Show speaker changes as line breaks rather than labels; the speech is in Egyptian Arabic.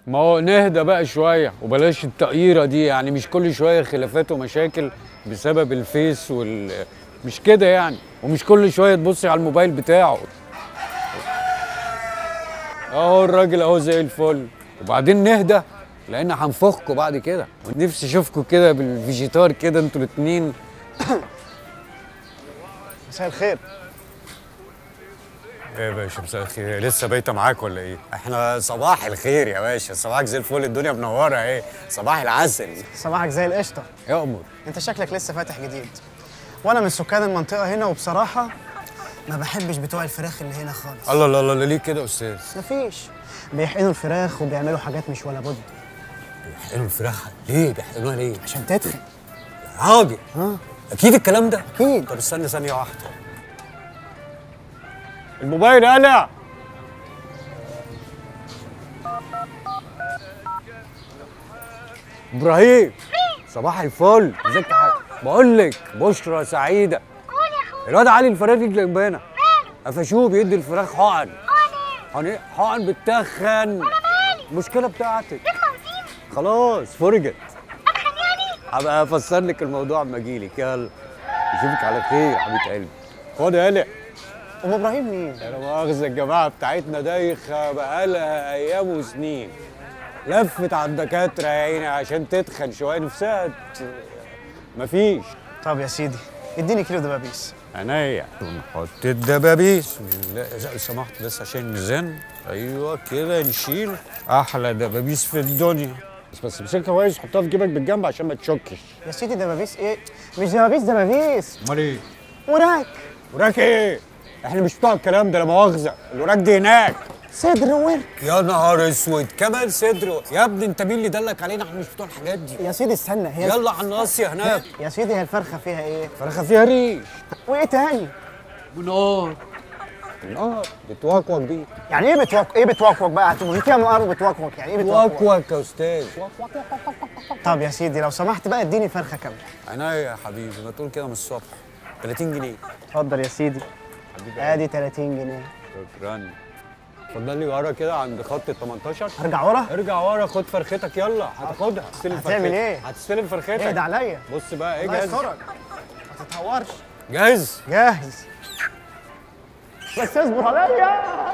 ما هو نهدى بقى شويه وبلاش التقييره دي يعني مش كل شويه خلافات ومشاكل بسبب الفيس وال مش كده يعني ومش كل شويه تبصي على الموبايل بتاعه اهو الراجل اهو زي الفل وبعدين نهدى لان هنفخكوا بعد كده ونفسي اشوفكوا كده بالفيجيتار كده انتوا الاتنين
مساء الخير
ايه يا باشا مساء الخير لسه بايته معاك ولا ايه
احنا صباح الخير يا باشا صباحك زي الفل الدنيا منوره ايه صباح العسل
صباحك زي القشطه
يا امور
انت شكلك لسه فاتح جديد وانا من سكان المنطقه هنا وبصراحه ما بحبش بتوع الفراخ اللي هنا خالص
الله الله الله ليه كده يا استاذ
مفيش بيحقنوا الفراخ وبيعملوا حاجات مش ولا بد
بيحقنوا الفراخ ليه بيحقنوها ليه
عشان تدخل
يا راجل
ها
اكيد الكلام ده
اكيد
طب استنى ثانيه واحده
الموبايل قلع ابراهيم صباح الفل ازيك يا حاج بقول لك بشرى سعيده الواد علي الفراري اللي جنبنا قفشوه بيدي الفراخ حقن حقن ايه؟ حقن بتخن المشكله بتاعتك خلاص فرجت هبقى افسر لك الموضوع اما اجيلك يلا اشوفك على خير يا حبيبه قلبي خد يا قلق
ام ابراهيم مين
لا مؤاخذة الجماعة بتاعتنا دايخة بقالها أيام وسنين لفت على الدكاترة يا عيني عشان تتخن شوية نفسها ت- مفيش
طب يا سيدي اديني كيلو دبابيس
عينيا ونحط الدبابيس لا إذا سمحت بس عشان الميزان أيوه كده نشيل أحلى دبابيس في الدنيا بس بس امسكها كويس حطها في جيبك بالجنب عشان ما تشكش
يا سيدي دبابيس ايه مش دبابيس دبابيس
أمال إيه؟
وراك
وراك إيه؟ إحنا مش بتوع الكلام ده لا مؤاخذة الوراك دي هناك
صدر ورك
يا نهار اسود كمان صدره يا ابني انت مين اللي دلك علينا احنا مش بتوع الحاجات دي
يا سيدي استنى هي
يلا على الناصيه هناك
يا سيدي هي الفرخه فيها ايه
فرخة فيها ريش
وايه تاني
ونار نار بتوكوك دي
يعني ايه بتوك ايه بتوكوك بقى هتقولي فيها نار وبتوكوك يعني ايه بتوكوك
وكوك يا استاذ
طب يا سيدي لو سمحت بقى اديني فرخه كامله
عينيا يا حبيبي ما تقول كده من الصبح 30 جنيه
اتفضل يا سيدي ادي 30 جنيه
شكرا اتفضل لي ورا كده عند خط ال 18
ارجع ورا
ارجع ورا خد فرختك يلا هتاخدها هتستلم
هتعمل
فرختك.
ايه؟
هتستلم فرختك
ايه ده عليا
بص بقى
الله
اجهز
يسترك ما تتهورش
جاهز
جاهز بس اصبر عليا